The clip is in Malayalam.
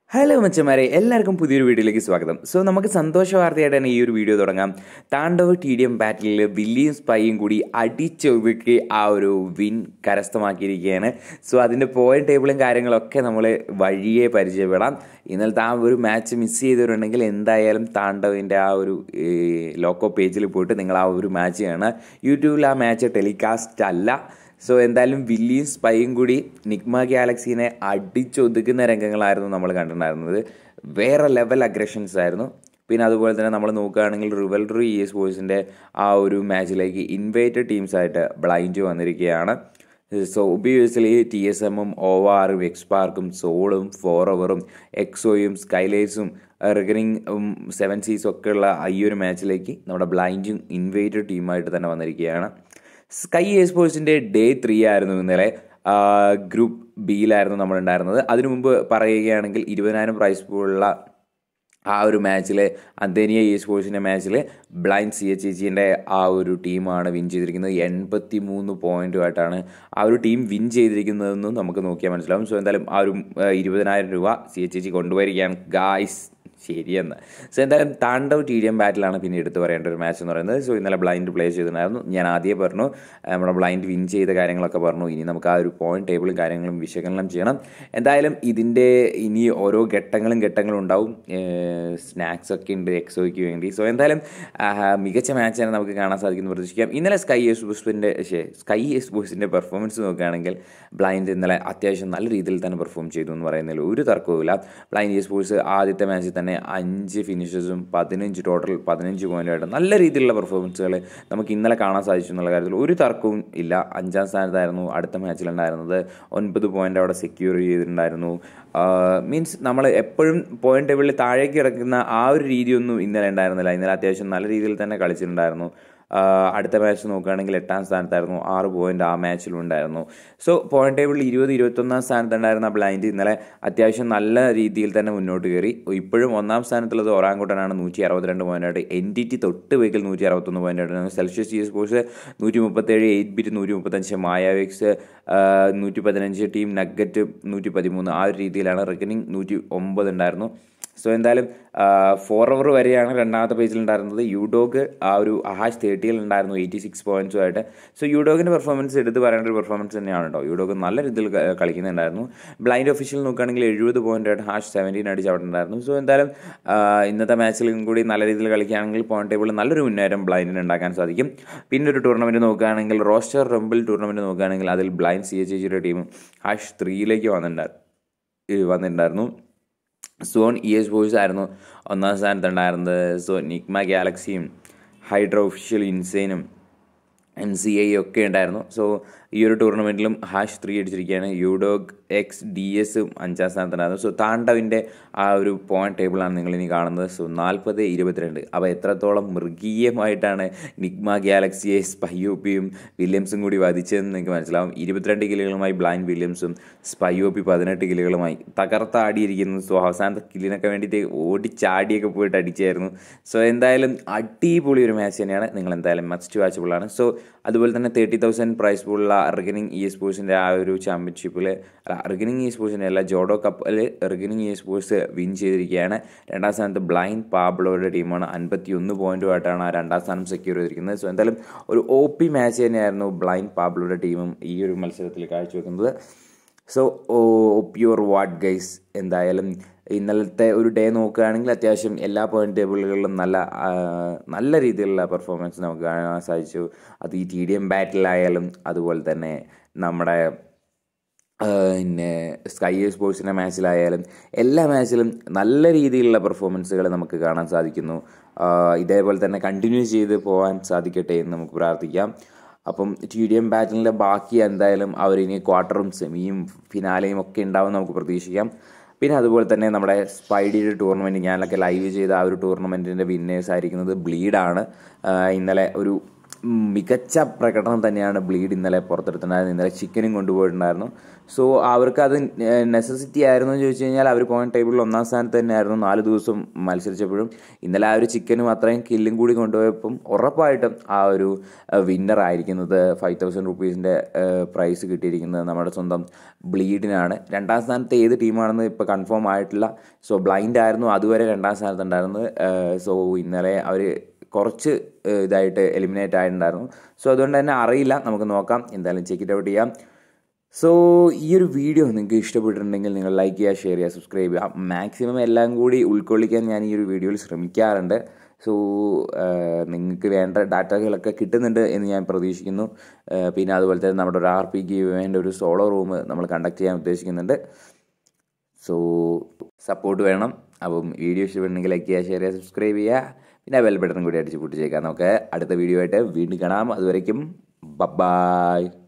ഹലോ മച്ചന്മാരെ എല്ലാവർക്കും പുതിയൊരു വീഡിയോയിലേക്ക് സ്വാഗതം സോ നമുക്ക് സന്തോഷ വാർത്തയായിട്ട് തന്നെ ഈ ഒരു വീഡിയോ തുടങ്ങാം Thandav T D M battle വില്ലിയും സ്പൈയും കൂടി അടിച്ചൊതുക്കി ആ ഒരു വിൻ കരസ്ഥമാക്കിയിരിക്കുകയാണ് സോ അതിൻ്റെ പോയിന്റ് ടേബിളും കാര്യങ്ങളൊക്കെ നമ്മൾ വഴിയെ പരിചയപ്പെടാം ഇന്നലത്തെ ആ ഒരു മാച്ച് മിസ് ചെയ്തിട്ടുണ്ടെങ്കിൽ എന്തായാലും താണ്ഡവിൻ്റെ ആ ഒരു ലോക്കോ പേജിൽ പോയിട്ട് നിങ്ങൾ ആ ഒരു മാച്ച് കാണുക യൂട്യൂബിൽ ആ മാച്ച് ടെലികാസ്റ്റ് അല്ല സോ എന്തായാലും വില്ലിയും സ്പൈയും കൂടി നിഗ്മ ഗാലക്സീനെ അടിച്ചൊതുക്കുന്ന രംഗങ്ങളായിരുന്നു നമ്മൾ കണ്ടിട്ടുണ്ടായിരുന്നത് വേറെ ലെവൽ അഗ്രഷൻസ് ആയിരുന്നു പിന്നെ അതുപോലെ തന്നെ നമ്മൾ നോക്കുകയാണെങ്കിൽ റിവൽറി ഇ സ്പോർട്സിൻ്റെ ആ ഒരു മാച്ചിലേക്ക് ഇൻവൈറ്റഡ് ടീംസായിട്ട് ബ്ലൈൻഡ് വന്നിരിക്കുകയാണ് സോ ഒബിയസ്ലി ടി എസ് എമ്മും ഓവാറും എക്സ്പാർക്കും സോളും ഫോറവറും എക്സോയും സ്കൈലൈസും റിഗനിങ് സെവൻ സീസും ഒക്കെയുള്ള ഈ ഒരു മാച്ചിലേക്ക് നമ്മുടെ ബ്ലൈൻഡും ഇൻവൈറ്റഡ് ടീമായിട്ട് തന്നെ വന്നിരിക്കുകയാണ് സ്കൈ എസ്പോർട്സിൻ്റെ ഡേ ത്രീ ആയിരുന്നു ഇന്നലെ ഗ്രൂപ്പ് ബിയിലായിരുന്നു നമ്മൾ ഉണ്ടായിരുന്നത് അതിനു മുമ്പ് പറയുകയാണെങ്കിൽ ഇരുപതിനായിരം പ്രൈസ് പൂളുള്ള ആ ഒരു മാച്ചിൽ അന്തേനിയ ഇ സ്പോർട്സിൻ്റെ മാച്ചിൽ ബ്ലൈൻഡ് സി എച്ച് ജിൻ്റെ ആ ഒരു ടീമാണ് വിൻ ചെയ്തിരിക്കുന്നത് എൺപത്തി മൂന്ന് പോയിൻറ്റുമായിട്ടാണ് ആ ഒരു ടീം വിൻ ചെയ്തിരിക്കുന്നതെന്നും നമുക്ക് നോക്കിയാൽ മനസ്സിലാവും സോ എന്തായാലും ആ ഒരു ഇരുപതിനായിരം രൂപ സി എച്ച് ജി കൊണ്ടുവരികയാണ് ഗായ്സ് ശരിയെന്ന് സോ എന്തായാലും താണ്ഡവ് ടി ഡി എം ബാറ്റിലാണ് പിന്നെ എടുത്തു പറയേണ്ട ഒരു മാച്ച് എന്ന് പറയുന്നത് സോ ഇന്നലെ ബ്ലൈൻഡ് പ്ലേ ചെയ്തിട്ടുണ്ടായിരുന്നു ഞാൻ ആദ്യം പറഞ്ഞു നമ്മുടെ ബ്ലൈൻഡ് വിൻ ചെയ്ത കാര്യങ്ങളൊക്കെ പറഞ്ഞു ഇനി നമുക്ക് ആ ഒരു പോയിന്റ് ടേബിളും കാര്യങ്ങളും വിശകലനം ചെയ്യണം എന്തായാലും ഇതിൻ്റെ ഇനി ഓരോ ഘട്ടങ്ങളും ഘട്ടങ്ങളും ഉണ്ടാവും സ്നാക്സ് ഒക്കെ ഉണ്ട് എക്സോയ്ക്ക് വേണ്ടി സോ എന്തായാലും മികച്ച മാച്ചാണ് നമുക്ക് കാണാൻ സാധിക്കുന്നു പ്രതീക്ഷിക്കാം ഇന്നലെ സ്കൈ എസ്പോസിൻ്റെ സ്കൈ എസ്പോസിൻ്റെ പെർഫോമൻസ് നോക്കുകയാണെങ്കിൽ ബ്ലൈൻഡ് ഇന്നലെ അത്യാവശ്യം നല്ല രീതിയിൽ തന്നെ പെർഫോം ചെയ്തു എന്ന് പറയുന്നതിൽ ഒരു തർക്കവുമില്ല ബ്ലൈൻഡ് സ്പോർട്സ് ആദ്യത്തെ മാച്ചിൽ തന്നെ അഞ്ച് ഫിനിഷസും പതിനഞ്ച് ടോട്ടൽ പതിനഞ്ച് പോയിൻ്റായിട്ട് നല്ല രീതിയിലുള്ള പെർഫോമൻസുകൾ നമുക്ക് ഇന്നലെ കാണാൻ സാധിച്ചു എന്നുള്ള കാര്യത്തിൽ ഒരു തർക്കവും ഇല്ല അഞ്ചാം സ്ഥാനത്തായിരുന്നു അടുത്ത മാച്ചിലുണ്ടായിരുന്നത് ഒൻപത് പോയിൻ്റ് അവിടെ സെക്യൂർ ചെയ്തിട്ടുണ്ടായിരുന്നു മീൻസ് നമ്മൾ എപ്പോഴും പോയിന്റ് ടേബിളിൽ താഴേക്ക് കിടക്കുന്ന ആ ഒരു രീതിയൊന്നും ഇന്നലെ ഉണ്ടായിരുന്നില്ല ഇന്നലെ അത്യാവശ്യം നല്ല രീതിയിൽ തന്നെ കളിച്ചിട്ടുണ്ടായിരുന്നു അടുത്ത മാച്ച് നോക്കുകയാണെങ്കിൽ എട്ടാം സ്ഥാനത്തായിരുന്നു ആറ് പോയിന്റ് ആ മാച്ചിലുണ്ടായിരുന്നു സോ പോയിന്റ് ടേബിളിൽ ഇരുപത് ഇരുപത്തൊന്നാം സ്ഥാനത്തുണ്ടായിരുന്ന ബ്ലൈൻഡ് ഇന്നലെ അത്യാവശ്യം നല്ല രീതിയിൽ തന്നെ മുന്നോട്ട് കയറി ഇപ്പോഴും ഒന്നാം സ്ഥാനത്തുള്ളത് ഒറാങ്കുട്ടനാണ് നൂറ്റി അറുപത്തിരണ്ട് പോയിന്റായിട്ട് എൻ ടി ടി തൊട്ട് വെക്കിൽ നൂറ്റി അറുപത്തൊന്ന് പോയിന്റായിട്ട് സെൽഷ്യസ് ജി സ്പോർട്സ് നൂറ്റി മുപ്പത്തേഴ് എയ്റ്റ് ബിറ്റ് നൂറ്റി മുപ്പത്തഞ്ച് മായാവിക്സ് നൂറ്റി പതിനഞ്ച് ടീം നഗറ്റ് നൂറ്റി പതിമൂന്ന് ആ ഒരു രീതിയിലാണ് റെക്കനിങ് നൂറ്റി ഒമ്പത് ഉണ്ടായിരുന്നു സോ എന്തായാലും ഫോർ അവർ വരെയാണ് രണ്ടാമത്തെ പേജിലുണ്ടായിരുന്നത് യൂഡോഗ് ആ ഒരു ഹാഷ് തേർട്ടിയിൽ ഉണ്ടായിരുന്നു എയ്റ്റി സിക്സ് പോയിന്റ്സുമായിട്ട് സോ യൂഡോഗിൻ്റെ പെർഫോമൻസ് എടുത്ത് പറയേണ്ട ഒരു പെർഫോമൻസ് തന്നെയാണ് കേട്ടോ യൂഡോഗ് നല്ല രീതിയിൽ കളിക്കുന്നുണ്ടായിരുന്നു ബ്ലൈൻഡ് ഒഫീഷ്യൽ നോക്കുകയാണെങ്കിൽ എഴുപത് പോയിൻ്റായിട്ട് ഹാഷ് സെവൻറ്റീൻ അടിച്ച് അവിടെ ഉണ്ടായിരുന്നു സോ എന്തായാലും ഇന്നത്തെ മാച്ചിലും കൂടി നല്ല രീതിയിൽ കളിക്കുകയാണെങ്കിൽ പോയിന്റ് ടേബിളിൽ നല്ലൊരു മുന്നേറ്റം ബ്ലൈൻഡിന് ഉണ്ടാക്കാൻ സാധിക്കും പിന്നെ ഒരു ടൂർണമെൻറ്റ് നോക്കുകയാണെങ്കിൽ റോസ്റ്റർ റംബിൾ ടൂർണമെൻറ്റ് നോക്കുകയാണെങ്കിൽ അതിൽ ബ്ലൈൻഡ് സി എച്ച് ജിയുടെ ടീം ഹാഷ് ത്രീയിലേക്ക് വന്നിട്ടുണ്ടായിരുന്നു വന്നിട്ടുണ്ടായിരുന്നു സോൺ ഇ എസ് ബോയ്സ് ആയിരുന്നു ഒന്നാം സ്ഥാനത്തുണ്ടായിരുന്നത് സോ നിഗ്മ ഗാലക്സിയും ഹൈഡ്രോ ഒഫീഷ്യൽ ഇൻസൈനും എം സി ഐ ഒക്കെ ഉണ്ടായിരുന്നു സോ ഈ ഒരു ടൂർണമെൻറ്റിലും ഹാഷ് ത്രീ അടിച്ചിരിക്കുകയാണ് യൂഡോഗ് എക്സ് ഡി എസും അഞ്ചാം സ്ഥാനത്തുണ്ടായിരുന്നു സോ താണ്ഡവിൻ്റെ ആ ഒരു പോയിന്റ് ടേബിളാണ് നിങ്ങൾ ഇനി കാണുന്നത് സോ നാൽപ്പത് ഇരുപത്തിരണ്ട് അപ്പോൾ എത്രത്തോളം മൃഗീയമായിട്ടാണ് നിഗ്മ ഗാലക്സിയെ സ്പൈയോപ്പിയും വില്യംസും കൂടി വധിച്ചതെന്ന് നിങ്ങൾക്ക് മനസ്സിലാവും ഇരുപത്തിരണ്ട് കിലുകളുമായി ബ്ലൈൻഡ് വില്യംസും സ്പൈയോപ്പി പതിനെട്ട് കിലുകളുമായി തകർത്താടിയിരിക്കുന്നു സോ അവസാനത്തെ കില്ലിനൊക്കെ വേണ്ടിയിട്ട് ഓടിച്ചാടിയൊക്കെ പോയിട്ട് അടിച്ചായിരുന്നു സോ എന്തായാലും അടിപൊളി ഒരു മാച്ച് തന്നെയാണ് നിങ്ങൾ എന്തായാലും മസ്റ്റ് വാച്ചബിളാണ് സോ അതുപോലെ തന്നെ തേർട്ടി തൗസൻഡ് പ്രൈസ് പൂളുള്ള റിഗനിങ് ഇ സ്പോർട്സിൻ്റെ ആ ഒരു ചാമ്പ്യൻഷിപ്പിൽ റിഗനിങ് ഇ സ്പോർട്സിൻ്റെ അല്ല ജോഡോ കപ്പിൽ റിഗനിങ് ഇ സ്പോർട്സ് വിൻ ചെയ്തിരിക്കുകയാണ് രണ്ടാം സ്ഥാനത്ത് ബ്ലൈൻഡ് പാബ്ലോയുടെ ടീമാണ് അൻപത്തി ഒന്ന് പോയിന്റുമായിട്ടാണ് ആ രണ്ടാം സ്ഥാനം സെക്യൂർ ചെയ്തിരിക്കുന്നത് സോ എന്തായാലും ഒരു ഒ പി മാച്ച് തന്നെയായിരുന്നു ബ്ലൈൻഡ് പാബ്ലോയുടെ ടീമും ഈ ഒരു മത്സരത്തിൽ കാഴ്ചവെക്കുന്നത് സോ പ്യുവർ വാട്ട് ഗൈസ് എന്തായാലും ഇന്നലത്തെ ഒരു ഡേ നോക്കുകയാണെങ്കിൽ അത്യാവശ്യം എല്ലാ പോയിന്റ് ടേബിളുകളിലും നല്ല നല്ല രീതിയിലുള്ള പെർഫോമൻസ് നമുക്ക് കാണാൻ സാധിച്ചു അത് ഈ ടി ഡി എം ബാറ്റിലായാലും അതുപോലെ തന്നെ നമ്മുടെ പിന്നെ സ്കൈ സ്പോർട്സിൻ്റെ മാച്ചിലായാലും എല്ലാ മാച്ചിലും നല്ല രീതിയിലുള്ള പെർഫോമൻസുകൾ നമുക്ക് കാണാൻ സാധിക്കുന്നു ഇതേപോലെ തന്നെ കണ്ടിന്യൂ ചെയ്ത് പോകാൻ സാധിക്കട്ടെ എന്ന് നമുക്ക് പ്രാർത്ഥിക്കാം അപ്പം ടി ഡി എം ബാറ്റിലിൻ്റെ ബാക്കി എന്തായാലും അവരിനി ക്വാർട്ടറും സെമിയും ഫിനാലയും ഒക്കെ ഉണ്ടാവും നമുക്ക് പ്രതീക്ഷിക്കാം പിന്നെ അതുപോലെ തന്നെ നമ്മുടെ സ്പൈഡിയുടെ ടൂർണമെൻറ്റ് ഞാനൊക്കെ ലൈവ് ചെയ്ത ആ ഒരു ടൂർണമെൻറ്റിൻ്റെ വിന്നേഴ്സ് ആയിരിക്കുന്നത് ബ്ലീഡാണ് ഇന്നലെ ഒരു മികച്ച പ്രകടനം തന്നെയാണ് ബ്ലീഡ് ഇന്നലെ പുറത്തെടുത്തിട്ടുണ്ടായിരുന്നത് ഇന്നലെ ചിക്കനും കൊണ്ടുപോയിട്ടുണ്ടായിരുന്നു സോ അവർക്ക് അത് നെസസിറ്റി ആയിരുന്നു എന്ന് ചോദിച്ചു കഴിഞ്ഞാൽ അവർ പോയിന്റ് ടേബിളിൽ ഒന്നാം സ്ഥാനത്ത് തന്നെയായിരുന്നു നാല് ദിവസം മത്സരിച്ചപ്പോഴും ഇന്നലെ ആ ഒരു ചിക്കനും അത്രയും കില്ലും കൂടി കൊണ്ടുപോയപ്പം ഉറപ്പായിട്ടും ആ ഒരു വിന്നർ ആയിരിക്കുന്നത് ഫൈവ് തൗസൻഡ് റുപ്പീസിൻ്റെ പ്രൈസ് കിട്ടിയിരിക്കുന്നത് നമ്മുടെ സ്വന്തം ബ്ലീഡിനാണ് രണ്ടാം സ്ഥാനത്ത് ഏത് ടീമാണെന്ന് ഇപ്പോൾ കൺഫേം ആയിട്ടില്ല സോ ബ്ലൈൻഡ് ആയിരുന്നു അതുവരെ രണ്ടാം സ്ഥാനത്തുണ്ടായിരുന്നത് സോ ഇന്നലെ അവർ കുറച്ച് ഏഹ്, ഇതായിട്ട് എലിമിനേറ്റ് ആയിട്ടുണ്ടായിരുന്നു സോ അതുകൊണ്ട് തന്നെ അറിയില്ല നമുക്ക് നോക്കാം എന്തായാലും ചെക്ക് ഇറ്റ് ഔട്ട് ചെയ്യാം സോ ഈ ഒരു വീഡിയോ നിങ്ങൾക്ക് ഇഷ്ടപ്പെട്ടിട്ടുണ്ടെങ്കിൽ നിങ്ങൾ ലൈക്ക് ചെയ്യുക ഷെയർ ചെയ്യുക സബ്സ്ക്രൈബ് ചെയ്യുക മാക്സിമം എല്ലാം കൂടി ഉൾക്കൊള്ളിക്കാൻ ഞാൻ ഈ ഒരു വീഡിയോയിൽ ശ്രമിക്കാറുണ്ട് സോ നിങ്ങൾക്ക് വേണ്ട ഡാറ്റകളൊക്കെ കിട്ടുന്നുണ്ട് എന്ന് ഞാൻ പ്രതീക്ഷിക്കുന്നു ഏഹ്, പിന്നെ അതുപോലെ തന്നെ നമ്മുടെ ഒരു ആർ പി ഗീവിൻ്റെ ഒരു സോളോ റൂം നമ്മൾ കണ്ടക്ട് ചെയ്യാൻ ഉദ്ദേശിക്കുന്നുണ്ട് സോ സപ്പോർട്ട് വേണം അപ്പം വീഡിയോ ഇഷ്ടപ്പെടുന്നെങ്കിൽ ലൈക്ക് ചെയ്യുക ഷെയർ ചെയ്യുക സബ്സ്ക്രൈബ് ചെയ്യുക പിന്നെ ബെൽ ബട്ടൺ കൂടി അടിച്ച് പൊട്ടിച്ചേക്കാം നമുക്ക് അടുത്ത വീഡിയോ ആയിട്ട് വീണ്ടും കാണാം അതുവരയ്ക്കും ബബായ്